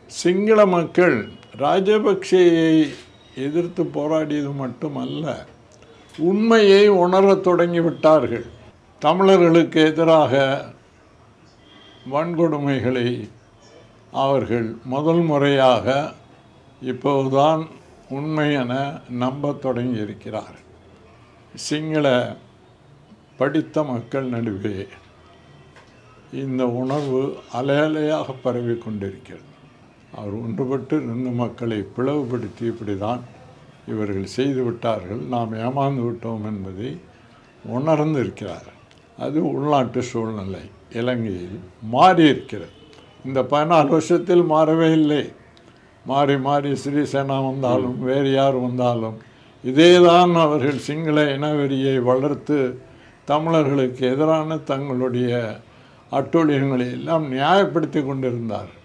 சிங்கள மக்கள் ராஜபக்சேயை எதிர்த்து போராடியது மட்டுமல்ல உண்மையை உணரத் தொடங்கிவிட்டார்கள் தமிழர்களுக்கு எதிராக வன்கொடுமைகளை அவர்கள் முதல் முறையாக இப்போதுதான் உண்மை என நம்பத் தொடங்கியிருக்கிறார் சிங்கள படித்த மக்கள் நடுவே இந்த உணர்வு அலையலையாக பரவி கொண்டிருக்கிறது அவர் ஒன்றுபட்டு நின்று மக்களை பிளவுபடுத்தி இப்படிதான் இவர்கள் செய்து விட்டார்கள் நாம் ஏமாந்து விட்டோம் என்பதை உணர்ந்திருக்கிறார் அது உள்நாட்டு சூழ்நிலை இலங்கையில் மாறி இருக்கிறது இந்த பதினாலு வருஷத்தில் மாறவே இல்லை மாறி மாறி ஸ்ரீசேனா வந்தாலும் வேறு யார் வந்தாலும் இதேதான் அவர்கள் சிங்கள இனவெறியை வளர்த்து தமிழர்களுக்கு எதிரான தங்களுடைய அட்டூழியங்களை எல்லாம் நியாயப்படுத்தி கொண்டிருந்தார்